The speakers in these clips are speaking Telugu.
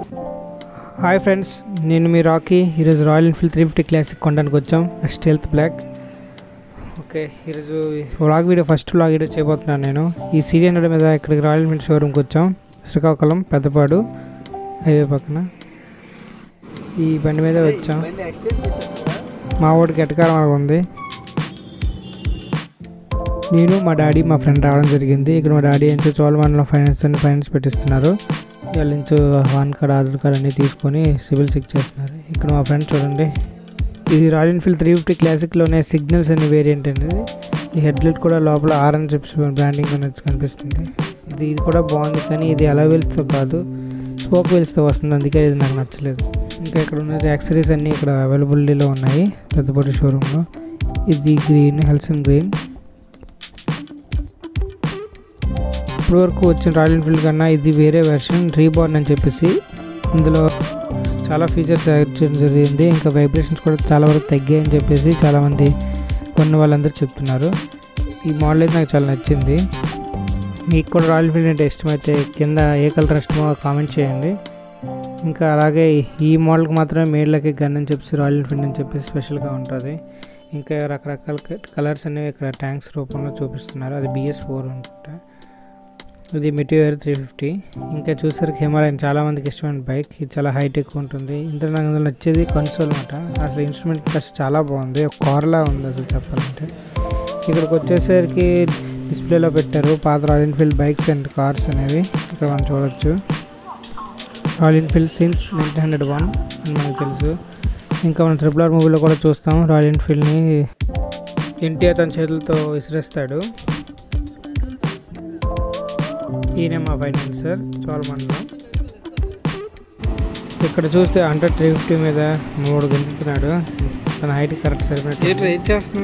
హాయ్ ఫ్రెండ్స్ నేను మీ రాకీ ఈరోజు Royal Enfield three fifty classic కొనడానికి వచ్చాం స్టెల్త్ బ్లాక్ ఓకే ఈరోజు vlog video first vlog video చేయబోతున్నాను నేను ఈ సిరి హండ్రెడ్ మీద ఇక్కడికి రాయల్ ఎన్ఫీల్డ్ షోరూమ్కి వచ్చాం శ్రీకాకుళం పెద్దపాడు హైవే పక్కన ఈ బండి మీద వచ్చాం మా ఊడికి ఎటకారం అలాగ ఉంది నేను మా డాడీ మా ఫ్రెండ్ రావడం జరిగింది ఇక్కడ మా డాడీ ఎంచు చోళమండలం ఫైనాన్స్ అని ఫైనాన్స్ పెట్టిస్తున్నారు వాళ్ళ నుంచి వాన్ కార్డ్ ఆధార్ కార్డ్ అన్నీ తీసుకొని సివిల్ చెక్ చేస్తున్నారు ఇక్కడ మా ఫ్రెండ్ చూడండి ఇది రాయల్ ఎన్ఫీల్డ్ త్రీ ఫిఫ్టీ క్లాసిక్లోనే సిగ్నల్స్ అనే వేరియంట్ అనేది ఈ హెడ్లైట్ కూడా లోపల ఆరెంజ్ చిప్స్ బ్రాండింగ్ అనేది కనిపిస్తుంది ఇది ఇది కూడా బాగుంది కానీ ఇది ఎలా వీల్స్తో కాదు స్పోక్ వీల్స్తో వస్తుంది అందుకే ఇది నాకు నచ్చలేదు ఇంకా ఇక్కడ ఉన్నది యాక్సరీస్ అన్నీ ఇక్కడ అవైలబిలిటీలో ఉన్నాయి పెద్దపూడి షోరూంలో ఇది గ్రీన్ హెల్సన్ గ్రీన్ ఇప్పటి వరకు వచ్చిన రాయల్ ఎన్ఫీల్డ్ కన్నా ఇది వేరే వెర్షన్ రీబార్న్ అని చెప్పేసి ఇందులో చాలా ఫీచర్స్ యాడ్ చేయడం జరిగింది ఇంకా వైబ్రేషన్స్ కూడా చాలా వరకు తగ్గాయని చెప్పేసి చాలామంది కొన్ని వాళ్ళందరూ చెప్తున్నారు ఈ మోడల్ అయితే నాకు చాలా నచ్చింది మీకు కూడా రాయల్ ఎన్ఫీల్డ్ అంటే ఇష్టమైతే కింద ఏ కలర్ ఇష్టమో కామెంట్ చేయండి ఇంకా అలాగే ఈ మోడల్కి మాత్రమే మేడ్లకి గన్ అని చెప్పేసి రాయల్ ఎన్ఫీల్డ్ అని చెప్పేసి స్పెషల్గా ఉంటుంది ఇంకా రకరకాల కలర్స్ అనేవి ఇక్కడ ట్యాంక్స్ రూపంలో చూపిస్తున్నారు అది బిఎస్ ఫోర్ అనుకుంటా ఇది మిటియోర్ త్రీ ఫిఫ్టీ ఇంకా చూసరికి హిమాలయన్ చాలా మందికి ఇష్టమైన బైక్ ఇది చాలా హైటెక్ ఉంటుంది ఇందులో నాకు అందులో నచ్చేది కన్సోల్ అనమాట అసలు ఇన్స్ట్రుమెంట్ ఫస్ట్ చాలా బాగుంది ఒక కార్లా ఉంది అసలు చెప్పాలంటే ఇక్కడికి వచ్చేసరికి డిస్ప్లేలో పెట్టారు పాత Royal Enfield bikes and cars అనేవి ఇక్కడ మనం చూడొచ్చు Royal Enfield since nineteen hundred one అని మనకు తెలుసు ఇంకా మనం ట్రిపుల్ ఆర్ మూవీలో కూడా చూస్తాం రాయల్ ఎన్ఫీల్డ్ని ఎన్టీఆర్ తన చేతులతో విసిరేస్తాడు ఈయన మా ఫైనాన్సర్ చోళమండలం ఇక్కడ చూస్తే హండ్రెడ్ త్రీ ఫిఫ్టీ మీద మూడు గెలుపుతున్నాడు తన హైట్ కరెక్ట్ సరిపోయినట్టు ఏం చేస్తున్నాడు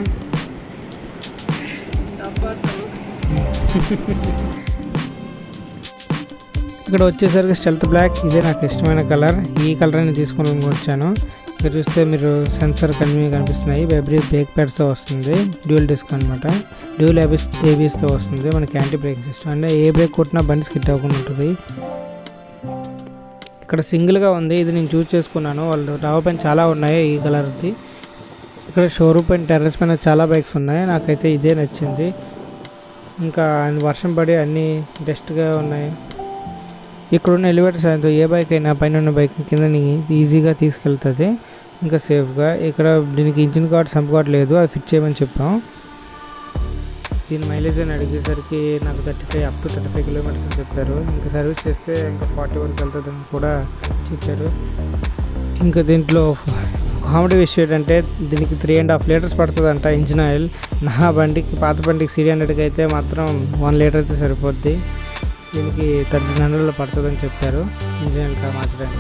ఇక్కడ వచ్చేసరికి స్టెల్త్ బ్లాక్ ఇదే నాకు ఇష్టమైన కలర్ ఈ కలర్ నేను తీసుకుని వచ్చాను ఇక్కడ చూస్తే మీరు సెన్సర్ కన్వీ కనిపిస్తున్నాయి బెబ్రీ బ్రేక్ ప్యాడ్స్తో వస్తుంది డ్యూయల్ డిస్క్ అనమాట డ్యూయల్ ఏబీస్ ఏబీస్తో వస్తుంది మనకి యాంటీ బ్రేక్ సిస్టమ్ అంటే ఏ బ్రేక్ కొట్టినా బండి స్కిట్ అవ్వకుండా ఉంటుంది ఇక్కడ సింగిల్గా ఉంది ఇది నేను చూస్ చేసుకున్నాను వాళ్ళు రావ పైన చాలా ఉన్నాయి ఈ కలర్ది ఇక్కడ షోరూమ్ పైన టెర్రస్ పైన చాలా బైక్స్ ఉన్నాయి నాకైతే ఇదే నచ్చింది ఇంకా వర్షం పడి అన్నీ డస్ట్గా ఉన్నాయి ఇక్కడ ఉన్న ఎలివేటర్స్ అయితే ఏ బైక్ అయినా పైన ఉన్న బైక్ కింద ఈజీగా తీసుకెళ్తుంది ఇంకా సేఫ్గా ఇక్కడ దీనికి ఇంజిన్ కార్డ్ సంప్ కార్డ్ లేదు అది ఫిట్ చేయమని చెప్పాం దీని మైలేజ్ అని అడిగేసరికి నాకు thirty five up to thirty five kilometres అని చెప్పారు ఇంకా సర్వీస్ చేస్తే ఇంకా ఫార్టీ వరకు వెళ్తుందని కూడా చెప్పారు ఇంకా దీంట్లో కామెడీ విషయం ఏంటంటే దీనికి త్రీ అండ్ హాఫ్ లీటర్స్ పడుతుందంట ఇంజిన్ ఆయిల్ నా బండికి పాత బండికి సిరి హండ్రెడ్కి అయితే మాత్రం వన్ లీటర్ అయితే సరిపోద్ది దీనికి థర్టీన్ హండ్రెడ్లో పడుతుందని చెప్పారు ఇంజిన్ ఆయిల్ కార్ మార్చడానికి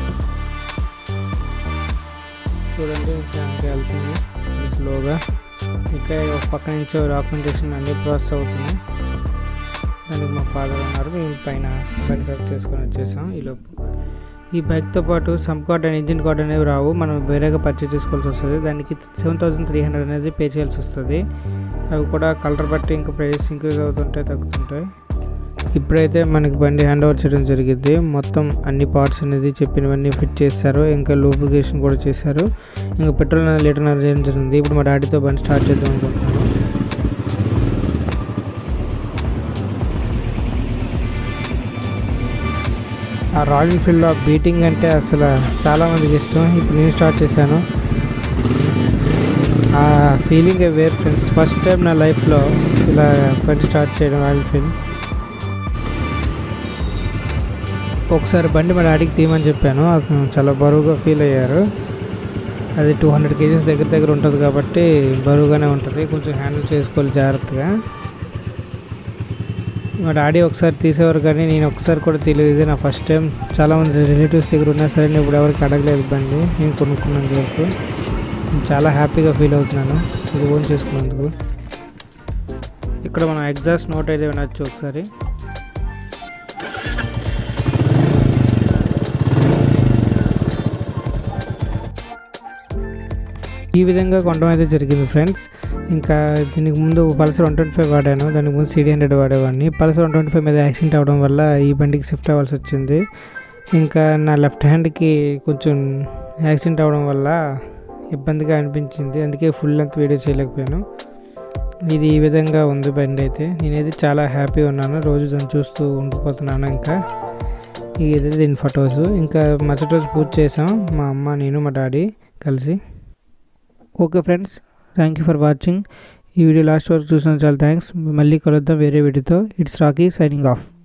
చూడండి ఇంకా వెళ్తుంది స్లోగా ఇంకా ఒక పక్క నుంచి డాక్యుమెంటేషన్ అన్ని ప్రాసెస్ అవుతున్నాయి దానికి మా ఫాదర్ ఉన్నారు మేము పైన బండి సెట్ చేసుకొని వచ్చేసాం ఈలోపు ఈ బైక్తో పాటు sump guard and engine guard అనేవి రావు మనం వేరేగా పర్చేస్ చేసుకోవాల్సి వస్తుంది దానికి సెవెన్ థౌసండ్ త్రీ హండ్రెడ్ అనేది పే చేయాల్సి వస్తుంది అవి కూడా కలర్ బట్టి ఇంకా ప్రైస్ ఇంక్రీజ్ అవుతుంటాయి తగ్గుతుంటాయి ఇప్పుడైతే మనకి బండి హ్యాండ్ ఓవర్ చేయడం జరిగింది మొత్తం అన్ని పార్ట్స్ అనేది చెప్పినవన్నీ ఫిట్ చేశారు ఇంకా లూబ్రికేషన్ కూడా చేశారు ఇంకా పెట్రోల్ లీటర్ చేయడం జరిగింది ఇప్పుడు మా డాడీతో బండి స్టార్ట్ చేద్దాం అనుకుంటున్నాను ఆ రాయల్ ఎన్ఫీల్డ్లో బీటింగ్ అంటే అసలు చాలామందికి ఇష్టం ఇప్పుడు నేను స్టార్ట్ చేశాను ఆ feeling where friends first time నా లైఫ్లో ఇలా బండి స్టార్ట్ చేయడం రాయల్ ఎన్ఫీల్డ్ ఒకసారి బండి మా డాడీకి తీయమని చెప్పాను అతను చాలా బరువుగా ఫీల్ అయ్యారు అది టూ హండ్రెడ్ కేజీస్ దగ్గర దగ్గర ఉంటుంది కాబట్టి బరువుగానే ఉంటుంది కొంచెం హ్యాండిల్ చేసుకోవాలి జాగ్రత్తగా మా డాడీ ఒకసారి తీసేవారు కానీ నేను ఒకసారి కూడా తెలియదు ఇది నా ఫస్ట్ టైం చాలామంది రిలేటివ్స్ దగ్గర ఉన్నా సరే నేను ఇప్పుడు ఎవరికి అడగలేదు బండి నేను కొనుక్కున్నంత వరకు నేను చాలా హ్యాపీగా ఫీల్ అవుతున్నాను ఇది ఓన్ చేసుకున్నందుకు ఇక్కడ మనం ఎగ్జాస్ట్ నోట్ అయితే వినొచ్చు ఒకసారి ఈ విధంగా కొనడం అయితే జరిగింది ఫ్రెండ్స్ ఇంకా దీనికి ముందు పల్సర్ వన్ ట్వంటీ ఫైవ్ వాడాను దానికి ముందు సిడి హండ్రెడ్ వాడేవాడిని పల్సర్ వన్ ట్వంటీ ఫైవ్ మీద యాక్సిడెంట్ అవ్వడం వల్ల ఈ బండికి షిఫ్ట్ అవ్వాల్సి వచ్చింది ఇంకా నా లెఫ్ట్ హ్యాండ్కి కొంచెం యాక్సిడెంట్ అవ్వడం వల్ల ఇబ్బందిగా అనిపించింది అందుకే ఫుల్ లెంత్ వీడియో చేయలేకపోయాను ఇది ఈ విధంగా ఉంది బండి అయితే నేనైతే చాలా హ్యాపీ ఉన్నాను రోజు దాన్ని చూస్తూ ఉండిపోతున్నాను ఇంకా ఇది దీని ఫొటోస్ ఇంకా మరుసటి రోజు పూజ చేసాం మా అమ్మ నేను మా డాడీ కలిసి okay friends thank you for watching ఈ వీడియో లాస్ట్ వరకు చూసిన చాలా థ్యాంక్స్ మళ్ళీ కలుద్దాం వేరే వీడియోతో ఇట్స్ రాకీ సైనింగ్ ఆఫ్